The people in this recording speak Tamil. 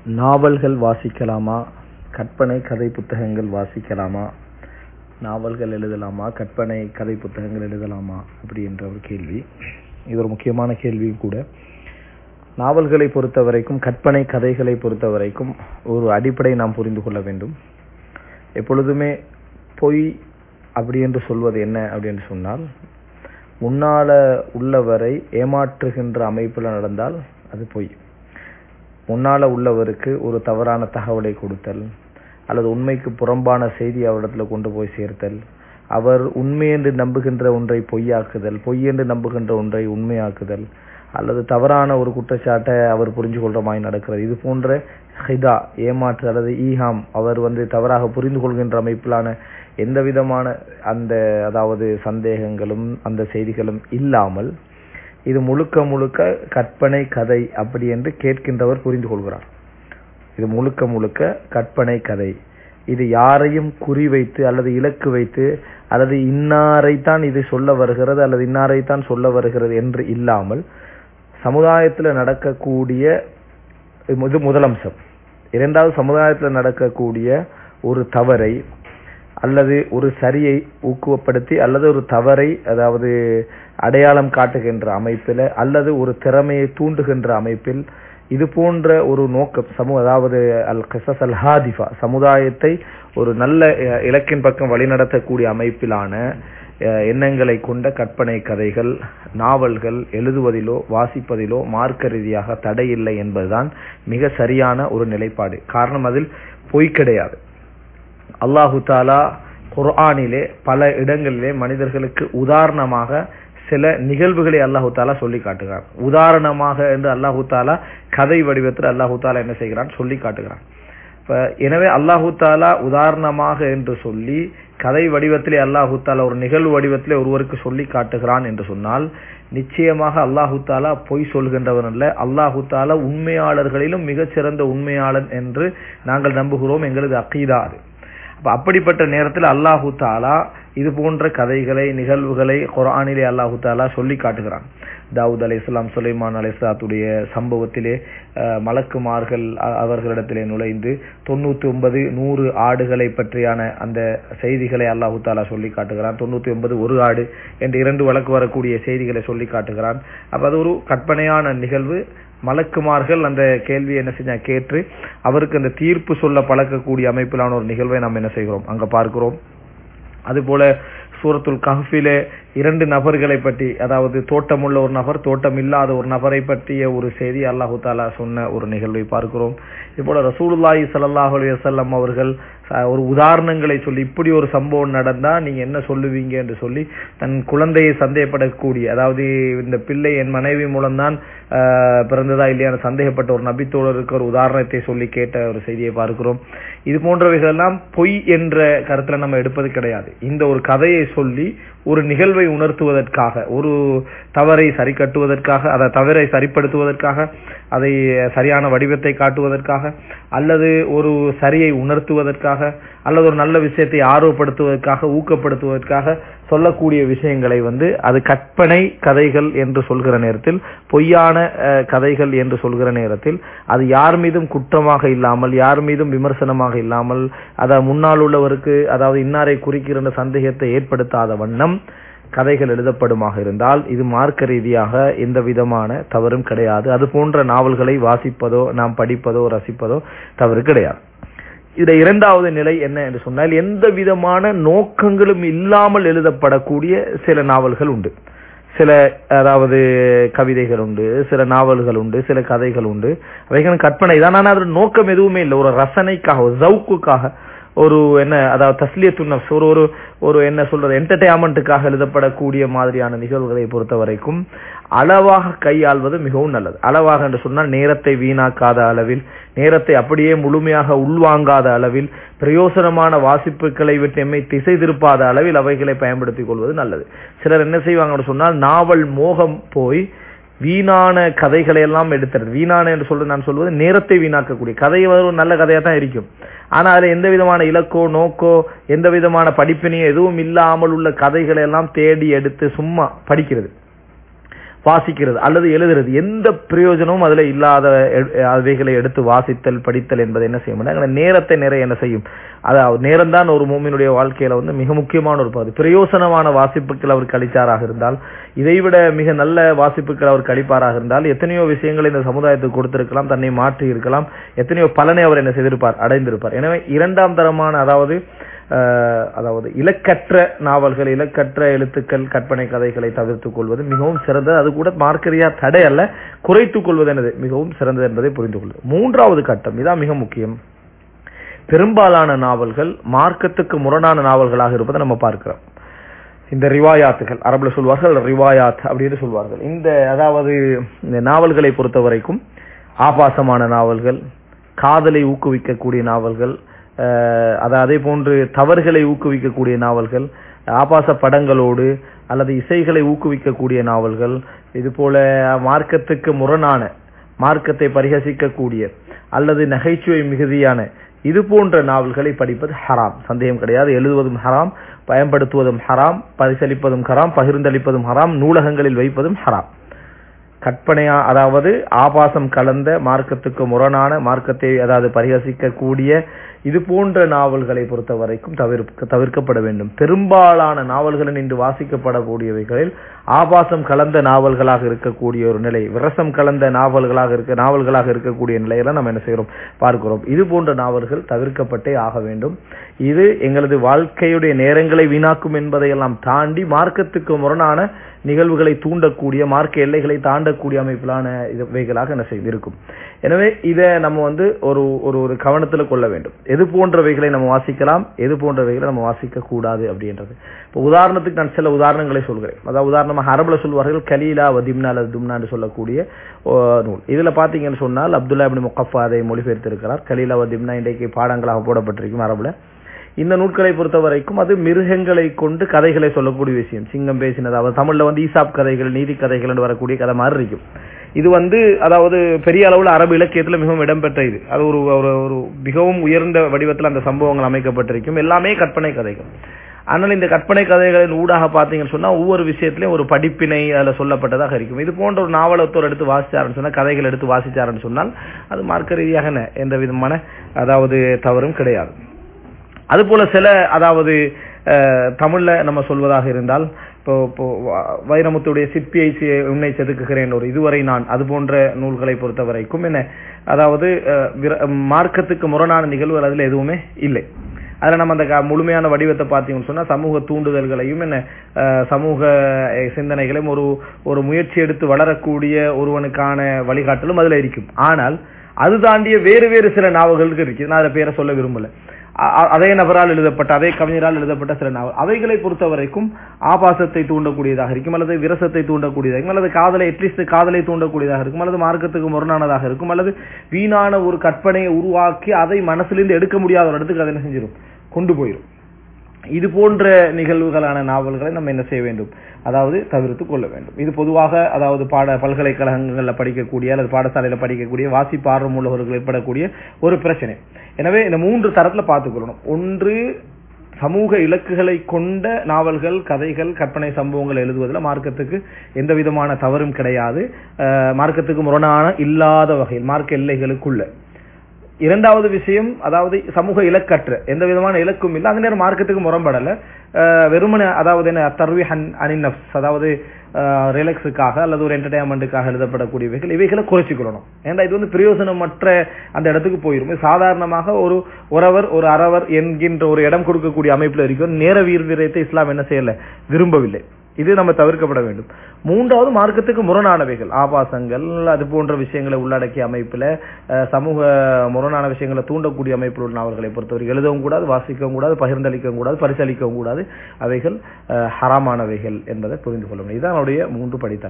நாவல்கள் வாசிக்கலாமா கற்பனை கதை புத்தகங்கள் வாசிக்கலாமா நாவல்கள் எழுதலாமா கற்பனை கதை புத்தகங்கள் எழுதலாமா அப்படி என்ற ஒரு கேள்வி இது ஒரு முக்கியமான கேள்வியும் கூட நாவல்களை பொறுத்த வரைக்கும் கற்பனை கதைகளை பொறுத்த வரைக்கும் ஒரு அடிப்படை நாம் புரிந்து கொள்ள வேண்டும் எப்பொழுதுமே பொய் அப்படி என்று சொல்வது என்ன அப்படின்னு சொன்னால் முன்னால உள்ளவரை ஏமாற்றுகின்ற அமைப்பில் நடந்தால் அது பொய் முன்னால உள்ளவருக்கு ஒரு தவறான தகவலை கொடுத்தல் அல்லது உண்மைக்கு புறம்பான செய்தி அவரிடத்துல கொண்டு போய் சேர்த்தல் அவர் உண்மை என்று நம்புகின்ற ஒன்றை பொய்யாக்குதல் பொய் என்று நம்புகின்ற ஒன்றை உண்மையாக்குதல் அல்லது தவறான ஒரு குற்றச்சாட்டை அவர் புரிஞ்சு கொள்ற மாதிரி நடக்கிறது இது போன்ற ஹிதா ஏமாற்று அல்லது ஈஹாம் அவர் வந்து தவறாக புரிந்து கொள்கின்ற அமைப்பிலான எந்த விதமான அந்த அதாவது சந்தேகங்களும் அந்த செய்திகளும் இல்லாமல் இது முழுக்க முழுக்க கற்பனை கதை அப்படி என்று கேட்கின்றவர் புரிந்து கொள்கிறார் இது முழுக்க முழுக்க கற்பனை கதை இது யாரையும் குறிவைத்து அல்லது இலக்கு வைத்து அல்லது இன்னாரைத்தான் இது சொல்ல வருகிறது அல்லது இன்னாரைத்தான் சொல்ல வருகிறது என்று இல்லாமல் சமுதாயத்தில் நடக்கக்கூடிய இது முதலம்சம் இரண்டாவது சமுதாயத்தில் நடக்கக்கூடிய ஒரு தவறை அல்லது ஒரு சரியை ஊக்குவப்படுத்தி அல்லது ஒரு தவறை அதாவது அடையாளம் காட்டுகின்ற அமைப்பில் அல்லது ஒரு திறமையை தூண்டுகின்ற அமைப்பில் இது போன்ற ஒரு நோக்கம் சமூக அதாவது அல் கசஸ் அல் ஹாதிஃபா சமுதாயத்தை ஒரு நல்ல இலக்கின் பக்கம் வழிநடத்தக்கூடிய அமைப்பிலான எண்ணங்களை கொண்ட கற்பனை கதைகள் நாவல்கள் எழுதுவதிலோ வாசிப்பதிலோ மார்க்க ரீதியாக தடை இல்லை என்பதுதான் மிக சரியான ஒரு நிலைப்பாடு காரணம் அதில் பொய் கிடையாது அல்லாஹு தாலா குர்ஆனிலே பல இடங்களிலே மனிதர்களுக்கு உதாரணமாக சில நிகழ்வுகளை அல்லாஹு தாலா சொல்லி காட்டுகிறான் உதாரணமாக என்று அல்லாஹு தாலா கதை வடிவத்தில் அல்லாஹு தாலா என்ன செய்கிறான் சொல்லி காட்டுகிறான் எனவே அல்லாஹு தாலா உதாரணமாக என்று சொல்லி கதை வடிவத்திலே அல்லாஹு தாலா ஒரு நிகழ்வு வடிவத்திலே ஒருவருக்கு சொல்லி காட்டுகிறான் என்று சொன்னால் நிச்சயமாக அல்லாஹு தாலா பொய் சொல்கின்றவன் அல்ல அல்லாஹு தாலா உண்மையாளர்களிலும் மிகச்சிறந்த உண்மையாளன் என்று நாங்கள் நம்புகிறோம் எங்களது அக்கீதா அது அப்ப அப்படிப்பட்ட நேரத்தில் அல்லாஹு தாலா இது போன்ற கதைகளை நிகழ்வுகளை குரானிலே அல்லாஹு தாலா சொல்லி காட்டுகிறான் தாவூத் அலை இஸ்லாம் சுலைமான் அலைஸ்லாத்துடைய சம்பவத்திலே மலக்குமார்கள் அவர்களிடத்திலே நுழைந்து தொண்ணூத்தி ஒன்பது நூறு ஆடுகளை பற்றியான அந்த செய்திகளை அல்லாஹு தாலா சொல்லி காட்டுகிறான் தொண்ணூத்தி ஒன்பது ஒரு ஆடு என்று இரண்டு வழக்கு வரக்கூடிய செய்திகளை சொல்லி காட்டுகிறான் அப்ப அது ஒரு கற்பனையான நிகழ்வு மலக்குமார்கள் அந்த கேள்வி என்ன செஞ்சா கேட்டு அவருக்கு அந்த தீர்ப்பு சொல்ல பழக்கக்கூடிய அமைப்பிலான ஒரு நிகழ்வை நாம் என்ன செய்கிறோம் அங்க பார்க்கிறோம் அதுபோல சூரத்துல் கஹ்பிலே இரண்டு நபர்களை பற்றி அதாவது தோட்டமுள்ள ஒரு நபர் தோட்டம் இல்லாத ஒரு நபரை பற்றிய ஒரு செய்தி அல்லாஹு தாலா சொன்ன ஒரு நிகழ்வை பார்க்கிறோம் இதுபோல ரசூலுல்லாஹி சல்லாஹ் அலி வசல்லம் அவர்கள் ஒரு உதாரணங்களை சொல்லி இப்படி ஒரு சம்பவம் நடந்தா நீங்க என்ன சொல்லுவீங்க என்று சொல்லி தன் குழந்தையை சந்தேகப்படக்கூடிய அதாவது இந்த பிள்ளை என் மனைவி மூலம்தான் பிறந்ததா இல்லையா சந்தேகப்பட்ட ஒரு நபித்தோழருக்கு ஒரு உதாரணத்தை சொல்லி கேட்ட ஒரு செய்தியை பார்க்கிறோம் இது போன்றவைகள் எல்லாம் பொய் என்ற கருத்துல நம்ம எடுப்பது கிடையாது இந்த ஒரு கதையை சொல்லி ஒரு நிகழ்வை உணர்த்துவதற்காக ஒரு தவறை சரி கட்டுவதற்காக அதை தவறை சரிப்படுத்துவதற்காக அதை சரியான வடிவத்தை காட்டுவதற்காக அல்லது ஒரு சரியை உணர்த்துவதற்காக அல்லது ஒரு நல்ல விஷயத்தை ஆர்வப்படுத்துவதற்காக ஊக்கப்படுத்துவதற்காக சொல்லக்கூடிய விஷயங்களை வந்து அது கற்பனை கதைகள் என்று சொல்கிற நேரத்தில் பொய்யான கதைகள் என்று சொல்கிற நேரத்தில் அது யார் மீதும் குற்றமாக இல்லாமல் யார் மீதும் விமர்சனமாக இல்லாமல் அதை முன்னால் உள்ளவருக்கு அதாவது இன்னாரை குறிக்கிற சந்தேகத்தை ஏற்படுத்தாத வண்ணம் கதைகள் எழுதப்படுமாக இருந்தால் இது மார்க்க ரீதியாக எந்த விதமான தவறும் கிடையாது அது போன்ற நாவல்களை வாசிப்பதோ நாம் படிப்பதோ ரசிப்பதோ தவறு கிடையாது இதுல இரண்டாவது நிலை என்ன என்று சொன்னால் எந்த விதமான நோக்கங்களும் இல்லாமல் எழுதப்படக்கூடிய சில நாவல்கள் உண்டு சில அதாவது கவிதைகள் உண்டு சில நாவல்கள் உண்டு சில கதைகள் உண்டு அவைகள் கற்பனை தான் ஆனால் அதோட நோக்கம் எதுவுமே இல்லை ஒரு ரசனைக்காக ஒரு ஜவுக்குக்காக ஒரு என்ன அதாவது தஸ்லியத்துன் ஒரு ஒரு ஒரு என்ன சொல்றது என்டர்டைன்மெண்ட்டுக்காக எழுதப்படக்கூடிய மாதிரியான நிகழ்வுகளை பொறுத்த வரைக்கும் அளவாக கையாள்வது மிகவும் நல்லது அளவாக என்று சொன்னால் நேரத்தை வீணாக்காத அளவில் நேரத்தை அப்படியே முழுமையாக உள்வாங்காத அளவில் பிரயோசனமான வாசிப்புகளை விட்டு எம்மை திசை திருப்பாத அளவில் அவைகளை பயன்படுத்திக் கொள்வது நல்லது சிலர் என்ன செய்வாங்க சொன்னால் நாவல் மோகம் போய் வீணான கதைகளை எல்லாம் எடுத்துறது வீணான என்று சொல்றது நான் சொல்வது நேரத்தை வீணாக்கக்கூடிய கதை ஒரு நல்ல கதையா தான் இருக்கும் ஆனா அதுல எந்த விதமான இலக்கோ நோக்கோ எந்த விதமான படிப்பினையோ எதுவும் இல்லாமல் உள்ள கதைகளை எல்லாம் தேடி எடுத்து சும்மா படிக்கிறது வாசிக்கிறது அல்லது எழுதுறது எந்த பிரயோஜனமும் அதுல இல்லாத எ- அவைகளை எடுத்து வாசித்தல் படித்தல் என்பதை என்ன செய்ய முடியும் நேரத்தை நிறைய என்ன செய்யும் அதாவது நேரம் தான் ஒரு மூமினுடைய வாழ்க்கையில வந்து மிக முக்கியமான ஒரு பகுதி பிரயோசனமான வாசிப்புகள் அவர் கழிச்சாராக இருந்தால் இதைவிட மிக நல்ல வாசிப்புகள் அவர் கழிப்பாராக இருந்தால் எத்தனையோ விஷயங்களை இந்த சமுதாயத்துக்கு கொடுத்திருக்கலாம் தன்னை மாற்றி இருக்கலாம் எத்தனையோ பலனை அவர் என்ன செய்திருப்பார் அடைந்திருப்பார் எனவே இரண்டாம் தரமான அதாவது அஹ், அதாவது இலக்கற்ற நாவல்கள் இலக்கற்ற எழுத்துக்கள் கற்பனை கதைகளை தவிர்த்துக் கொள்வது மிகவும் சிறந்தது அது கூட மார்க்கரியா தடை அல்ல குறைத்துக் கொள்வது என்னது மிகவும் சிறந்தது என்பதை புரிந்து கொள்வது மூன்றாவது கட்டம் இதான் மிக முக்கியம் பெரும்பாலான நாவல்கள் மார்க்கத்துக்கு முரணான நாவல்களாக இருப்பதை நம்ம பார்க்கிறோம் இந்த ரிவாயாத்துகள் அரபுல சொல்வார்கள் ரிவாயாத் அப்படின்னு சொல்வார்கள் இந்த அதாவது இந்த நாவல்களை பொறுத்த வரைக்கும் ஆபாசமான நாவல்கள் காதலை ஊக்குவிக்கக்கூடிய நாவல்கள் அஹ், அது அதே போன்று தவறுகளை ஊக்குவிக்கக்கூடிய நாவல்கள் ஆபாச படங்களோடு அல்லது இசைகளை ஊக்குவிக்கக்கூடிய நாவல்கள் இது போல மார்க்கத்துக்கு முரணான மார்க்கத்தை பரிகசிக்கக்கூடிய அல்லது நகைச்சுவை மிகுதியான இது போன்ற நாவல்களை படிப்பது ஹராம் சந்தேகம் கிடையாது எழுதுவதும் ஹராம் பயன்படுத்துவதும் ஹராம் பரிசளிப்பதும் ஹராம் பகிர்ந்தளிப்பதும் ஹராம் நூலகங்களில் வைப்பதும் ஹராம் கற்பனையா அதாவது ஆபாசம் கலந்த மார்க்கத்துக்கு முரணான மார்க்கத்தை அதாவது பரிகசிக்கக்கூடிய இது போன்ற நாவல்களை பொறுத்த வரைக்கும் தவிர்க்க தவிர்க்கப்பட வேண்டும் பெரும்பாலான நாவல்களில் இன்று வாசிக்கப்படக்கூடியவைகளில் ஆபாசம் கலந்த நாவல்களாக இருக்கக்கூடிய ஒரு நிலை விரசம் கலந்த நாவல்களாக இருக்க நாவல்களாக இருக்கக்கூடிய நிலையில நம்ம என்ன செய்கிறோம் பார்க்கிறோம் இது போன்ற நாவல்கள் தவிர்க்கப்பட்டே ஆக வேண்டும் இது எங்களது வாழ்க்கையுடைய நேரங்களை வீணாக்கும் என்பதையெல்லாம் தாண்டி மார்க்கத்துக்கு முரணான நிகழ்வுகளை தூண்டக்கூடிய மார்க்க எல்லைகளை தாண்டக்கூடிய அமைப்பிலான இவைகளாக என்ன செய்து இருக்கும் எனவே இதை நம்ம வந்து ஒரு ஒரு ஒரு கவனத்துல கொள்ள வேண்டும் எது போன்றவைகளை நம்ம வாசிக்கலாம் எது போன்றவைகளை நம்ம வாசிக்க கூடாது அப்படின்றது இப்போ உதாரணத்துக்கு நான் சில உதாரணங்களை சொல்கிறேன் அதாவது உதாரணமாக அரபுல சொல்வார்கள் கலீலா வதிம்னா அல்லது தும்னான்னு சொல்லக்கூடிய ஓ, நூல் இதுல பாத்தீங்கன்னு சொன்னால் அப்துல்லா இப்னு முகஃபா அதை மொழிபெயர்த்திருக்கிறார் கலீலா வதிம்னா இன்றைக்கு பாடங்களாக போடப்பட்டிருக்கும் அரபுல இந்த நூட்களை பொறுத்த வரைக்கும் அது மிருகங்களை கொண்டு கதைகளை சொல்லக்கூடிய விஷயம் சிங்கம் பேசினது அதாவது தமிழ்ல வந்து ஈசாப் கதைகள் நீதி கதைகள் வரக்கூடிய கதை மாதிரி இருக்கும் இது வந்து அதாவது பெரிய அளவுல அரபு இலக்கியத்துல மிகவும் இடம்பெற்ற இது அது ஒரு ஒரு- ஒரு மிகவும் உயர்ந்த வடிவத்தில் அந்த சம்பவங்கள் அமைக்கப்பட்டிருக்கும் எல்லாமே கற்பனை கதைகள் ஆனால் இந்த கற்பனை கதைகளின் ஊடாக பார்த்தீங்கன்னு சொன்னா ஒவ்வொரு விஷயத்திலையும் ஒரு படிப்பினை அதுல சொல்லப்பட்டதாக இருக்கும் இது போன்ற ஒரு நாவலத்தோர் எடுத்து வாசிச்சாருன்னு சொன்னா கதைகள் எடுத்து வாசிச்சாருன்னு சொன்னால் அது மார்க்க ரீதியாக என்ன, எந்த விதமான அதாவது தவறும் கிடையாது அதுபோல சில அதாவது அஹ், தமிழ்ல நம்ம சொல்வதாக இருந்தால் இப்போ இப்போ வ- வைரமுத்துடைய சிற்பியை சி- உன்னை செதுக்குகிறேன் ஒரு இதுவரை நான் அது போன்ற நூல்களை பொறுத்த வரைக்கும் என்ன அதாவது அஹ், விர- மார்க்கத்துக்கு முரணான நிகழ்வுகள் அதுல எதுவுமே இல்லை அதுல நம்ம அந்த க- முழுமையான வடிவத்தை பார்த்தீங்கன்னு சொன்னா சமூக தூண்டுதல்களையும் என்ன அஹ், சமூக அஹ், சிந்தனைகளையும் ஒரு ஒரு முயற்சி எடுத்து வளரக்கூடிய ஒருவனுக்கான வழிகாட்டலும் அதுல இருக்கும் ஆனால் அது தாண்டிய வேறு வேறு சில நாவல்களுக்கு இருக்கு நான் அதை பேரை சொல்ல விரும்பல அ- அ- அதே நபரால் எழுதப்பட்ட அதே கவிஞரால் எழுதப்பட்ட சில நாவல் அவைகளை பொறுத்த வரைக்கும் ஆபாசத்தை தூண்டக்கூடியதாக இருக்கும் அல்லது விரசத்தை தூண்டக்கூடியதாக இருக்கும் அல்லது காதலை அட்லீஸ்ட் காதலை தூண்டக்கூடியதாக இருக்கும் அல்லது மார்க்கத்துக்கு முரணானதாக இருக்கும் அல்லது வீணான ஒரு கற்பனையை உருவாக்கி அதை மனசிலிருந்து எடுக்க முடியாத ஒரு இடத்துக்கு அதை என்ன செஞ்சிடும் கொண்டு போயிடும் இது போன்ற நிகழ்வுகளான நாவல்களை நம்ம என்ன செய்ய வேண்டும் அதாவது தவிர்த்து கொள்ள வேண்டும் இது பொதுவாக அதாவது பாட பல்கலைக்கழகங்களில் படிக்கக்கூடிய அல்லது பாடசாலையில படிக்கக்கூடிய வாசிப்பு ஆர்வம் உள்ளவர்கள் ஏற்படக்கூடிய ஒரு பிரச்சனை எனவே இந்த மூன்று தரத்துல பார்த்துக்கொள்ளணும் ஒன்று சமூக இலக்குகளை கொண்ட நாவல்கள் கதைகள் கற்பனை சம்பவங்கள் எழுதுவதில் மார்க்கத்துக்கு எந்த விதமான தவறும் கிடையாது அஹ், மார்க்கத்துக்கு முரணான இல்லாத வகையில் மார்க்க எல்லைகளுக்குள்ள இரண்டாவது விஷயம் அதாவது சமூக இலக்கற்ற எந்த விதமான இலக்கும் இல்லை அந்த நேரம் மார்க்கத்துக்கு முரண்படல அஹ் வெறுமனே அதாவது என்ன தர்வி ஹன் அனின் நஃப்ஸ் அதாவது ரிலாக்ஸுக்காக அல்லது ஒரு என்டர்டைன்மெண்ட்டுக்காக எழுதப்படக்கூடியவைகள் இவைகளை குறைச்சிக்கொள்ளணும் ஏன்னா இது வந்து பிரயோசனமற்ற அந்த இடத்துக்கு போயிரும் இது சாதாரணமாக ஒரு ஒரவர் ஒரு அறவர் என்கின்ற ஒரு இடம் கொடுக்கக்கூடிய அமைப்புல இருக்கும் நேர வீர் விரயத்தை இஸ்லாம் என்ன செய்யல விரும்பவில்லை இது நம்ம தவிர்க்கப்பட வேண்டும் மூன்றாவது மார்க்கத்துக்கு முரணானவைகள் ஆபாசங்கள் அது போன்ற விஷயங்களை உள்ளடக்கிய அமைப்புல அஹ், சமூக முரணான விஷயங்களை தூண்டக்கூடிய அமைப்பில் உள்ள அவர்களை பொறுத்தவரை எழுதவும் கூடாது வாசிக்கவும் கூடாது பகிர்ந்தளிக்கவும் கூடாது பரிசளிக்கவும் கூடாது அவைகள் அஹ், ஹராமானவைகள் என்பதை புரிந்து கொள்ள முடியும் இதுதான் அவருடைய மூன்று படித்தரம்